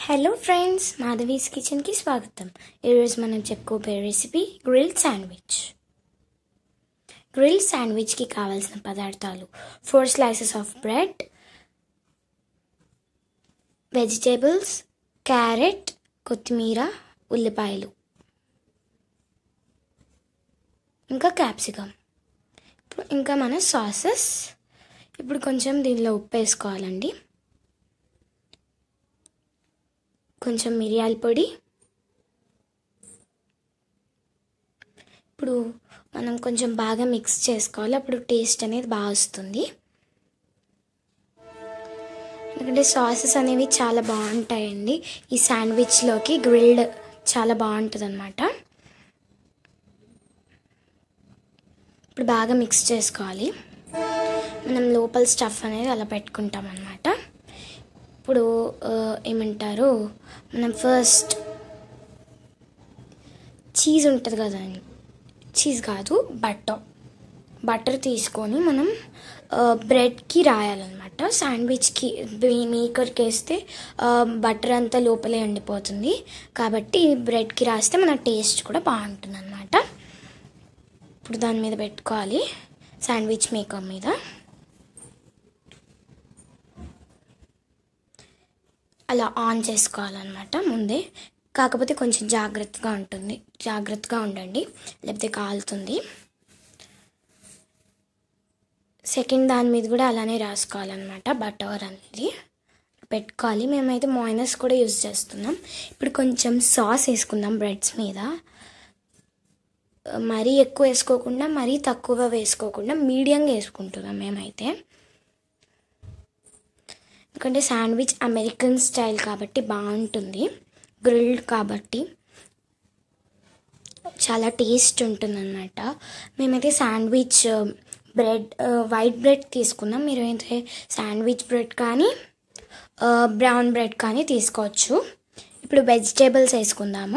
hello friends Madhavi's కిచెన్కి స్వాగతం ఈరోజు మనం చెప్పుకోబోయే రెసిపీ గ్రిల్ శాండ్విచ్ గ్రిల్ శాండ్విచ్కి కావాల్సిన పదార్థాలు four slices of bread vegetables carrot కొత్తిమీర ఉల్లిపాయలు ఇంకా క్యాప్సికమ్ ఇప్పుడు ఇంకా మన సాసెస్ ఇప్పుడు కొంచెం దీనిలో ఉప్పు వేసుకోవాలండి కొంచెం మిరియాల పొడి ఇప్పుడు మనం కొంచెం బాగా మిక్స్ చేసుకోవాలి అప్పుడు టేస్ట్ అనేది బాగా వస్తుంది ఎందుకంటే సాసెస్ అనేవి చాలా బాగుంటాయండి ఈ శాండ్విచ్లోకి గ్రిల్డ్ చాలా బాగుంటుంది అనమాట ఇప్పుడు బాగా మిక్స్ చేసుకోవాలి మనం లోపల స్టఫ్ అనేది అలా పెట్టుకుంటాం అనమాట ఇప్పుడు ఏమంటారు మనం ఫస్ట్ చీజ్ ఉంటుంది కదండి చీజ్ కాదు బటర్ బటర్ తీసుకొని మనం బ్రెడ్కి రాయాలన్నమాట శాండ్విచ్కి మేకర్కి వేస్తే బటర్ అంతా లోపలే ఉండిపోతుంది కాబట్టి బ్రెడ్కి రాస్తే మన టేస్ట్ కూడా బాగుంటుంది అనమాట ఇప్పుడు దాని మీద పెట్టుకోవాలి శాండ్విచ్ మేకర్ మీద అలా ఆన్ చేసుకోవాలన్నమాట ముందే కాకపోతే కొంచెం జాగ్రత్తగా ఉంటుంది జాగ్రత్తగా ఉండండి లేకపోతే కాలుతుంది సెకండ్ దాని మీద కూడా అలానే రాసుకోవాలన్నమాట బటర్ అనేది పెట్టుకోవాలి మేమైతే మాయినస్ కూడా యూజ్ చేస్తున్నాం ఇప్పుడు కొంచెం సాస్ వేసుకుందాం బ్రెడ్స్ మీద మరీ ఎక్కువ వేసుకోకుండా మరీ తక్కువ వేసుకోకుండా మీడియంగా వేసుకుంటున్నాం మేమైతే ఎందుకంటే శాండ్విచ్ అమెరికన్ స్టైల్ కాబట్టి బాగుంటుంది గ్రిల్డ్ కాబట్టి చాలా టేస్ట్ ఉంటుందన్నమాట మేమైతే శాండ్విచ్ బ్రెడ్ వైట్ బ్రెడ్ తీసుకున్నాం మీరు అయితే శాండ్విచ్ బ్రెడ్ కానీ బ్రౌన్ బ్రెడ్ కానీ తీసుకోవచ్చు ఇప్పుడు వెజిటేబుల్స్ వేసుకుందాము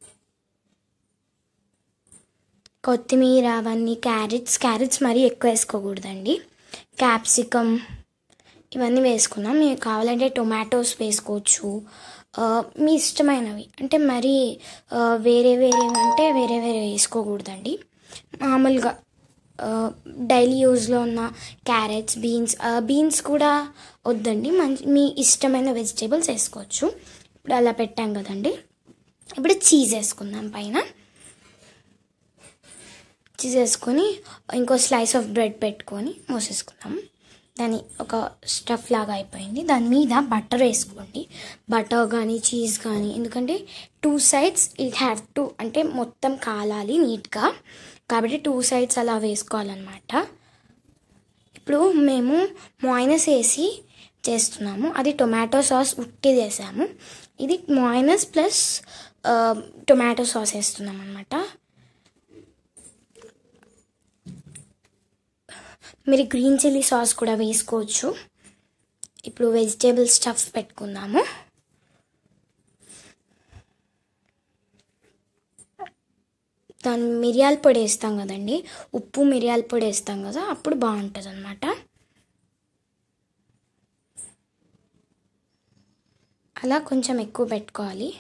కొత్తిమీర అవన్నీ క్యారెట్స్ క్యారెట్స్ మరీ ఎక్కువ వేసుకోకూడదండి క్యాప్సికమ్ ఇవన్నీ వేసుకున్నాం మీకు కావాలంటే టొమాటోస్ వేసుకోవచ్చు మీ ఇష్టమైనవి అంటే మరీ వేరే వేరే అంటే వేరే వేరే వేసుకోకూడదండి మామూలుగా డైలీ యూజ్లో ఉన్న క్యారెట్స్ బీన్స్ బీన్స్ కూడా వద్దండి మంచి మీ ఇష్టమైన వెజిటేబుల్స్ వేసుకోవచ్చు ఇప్పుడు అలా పెట్టాం కదండి ఇప్పుడు చీజ్ వేసుకుందాం పైన చీజ్ వేసుకొని ఇంకో స్లైస్ ఆఫ్ బ్రెడ్ పెట్టుకొని మూసేసుకుందాం దాని ఒక స్టఫ్ లాగా అయిపోయింది దాని మీద బటర్ వేసుకోండి బటర్ కానీ చీజ్ కానీ ఎందుకంటే two sides it have to అంటే మొత్తం కాలాలి నీట్గా కాబట్టి టూ సైడ్స్ అలా వేసుకోవాలన్నమాట ఇప్పుడు మేము మాయినస్ వేసి చేస్తున్నాము అది టొమాటో సాస్ ఉట్టి వేసాము ఇది మాయినస్ ప్లస్ టొమాటో సాస్ వేస్తున్నాం అనమాట మీరు గ్రీన్ చిల్లీ సాస్ కూడా వేసుకోవచ్చు ఇప్పుడు వెజిటేబుల్ స్టఫ్ పెట్టుకుందాము దాని మిరియాల పొడి వేస్తాం కదండి ఉప్పు మిరియాల పొడి వేస్తాం కదా అప్పుడు బాగుంటుంది అనమాట అలా కొంచెం ఎక్కువ పెట్టుకోవాలి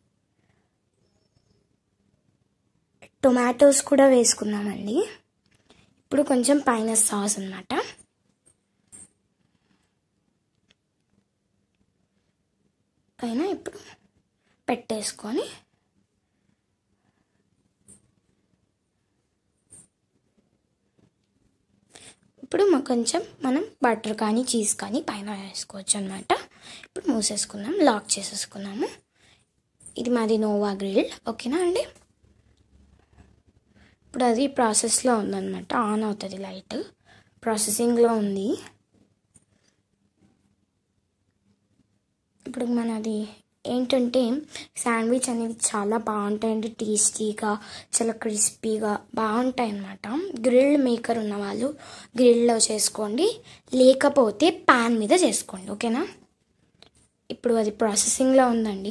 టొమాటోస్ కూడా వేసుకుందామండి ఇప్పుడు కొంచెం పైన సాస్ అనమాట పైన ఇప్పుడు పెట్టేసుకొని ఇప్పుడు కొంచెం మనం బటర్ కానీ చీజ్ కానీ పైన వేసుకోవచ్చు అనమాట ఇప్పుడు మూసేసుకుందాం లాక్ చేసేసుకున్నాము ఇది మాది నోవా గ్రిల్ ఓకేనా అండి ఇప్పుడు అది ప్రాసెస్లో ఉందన్నమాట ఆన్ అవుతుంది లైట్ ప్రాసెసింగ్లో ఉంది ఇప్పుడు మనది ఏంటంటే శాండ్విచ్ అనేవి చాలా బాగుంటాయండి టేస్టీగా చాలా క్రిస్పీగా బాగుంటాయి అన్నమాట గ్రిల్డ్ మేకర్ ఉన్న వాళ్ళు గ్రిల్లో చేసుకోండి లేకపోతే ప్యాన్ మీద చేసుకోండి ఓకేనా ఇప్పుడు అది ప్రాసెసింగ్లో ఉందండి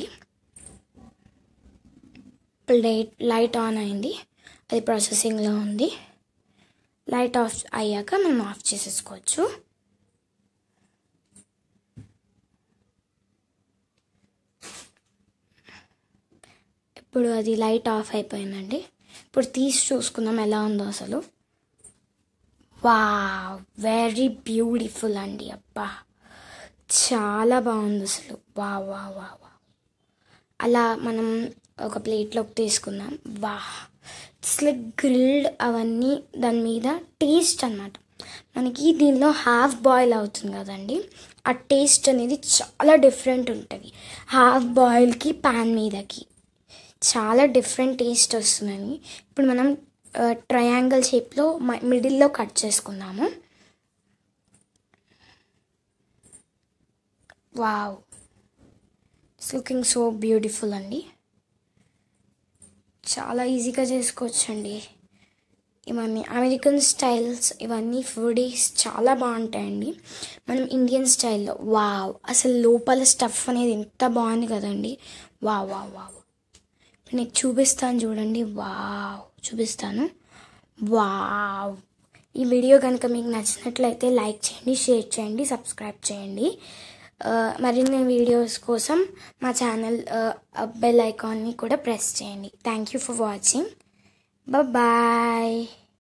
ఇప్పుడు లైట్ లైట్ ఆన్ అయింది అది ప్రాసెసింగ్లో ఉంది లైట్ ఆఫ్ అయ్యాక మనం ఆఫ్ చేసేసుకోవచ్చు ఇప్పుడు అది లైట్ ఆఫ్ అయిపోయిందండి ఇప్పుడు తీసి చూసుకుందాం ఎలా ఉందో అసలు వా వెరీ బ్యూటిఫుల్ అండి అబ్బా చాలా బాగుంది అసలు వా వా వా వా అలా మనం ఒక ప్లేట్లోకి తీసుకుందాం వా ఇట్స్ లైక్ గ్రిల్డ్ అవన్నీ దాని మీద టేస్ట్ అనమాట మనకి దీనిలో హాఫ్ బాయిల్ అవుతుంది కదండి ఆ టేస్ట్ అనేది చాలా డిఫరెంట్ ఉంటుంది హాఫ్ బాయిల్కి పాన్ మీదకి చాలా డిఫరెంట్ టేస్ట్ వస్తుందని ఇప్పుడు మనం ట్రయాంగిల్ షేప్లో మిడిల్లో కట్ చేసుకుందాము wow it's looking so beautiful అండి చాలా ఈజీగా చేసుకోవచ్చండి ఇవన్నీ అమెరికన్ స్టైల్స్ ఇవన్నీ ఫుడీస్ చాలా బాగుంటాయండి మనం ఇండియన్ స్టైల్లో వావ్ అసలు లోపల స్టఫ్ అనేది ఎంత బాగుంది కదండి వావ్ వావ్ వావ్ ఇప్పుడు నీకు చూపిస్తాను చూడండి వావ్ చూపిస్తాను వావ్ ఈ వీడియో కనుక మీకు నచ్చినట్లయితే లైక్ చేయండి షేర్ చేయండి సబ్స్క్రైబ్ చేయండి మరిన్ని వీడియోస్ కోసం మా ఛానల్ బెల్ ఐకాన్ని కూడా ప్రెస్ చేయండి thank you for watching bye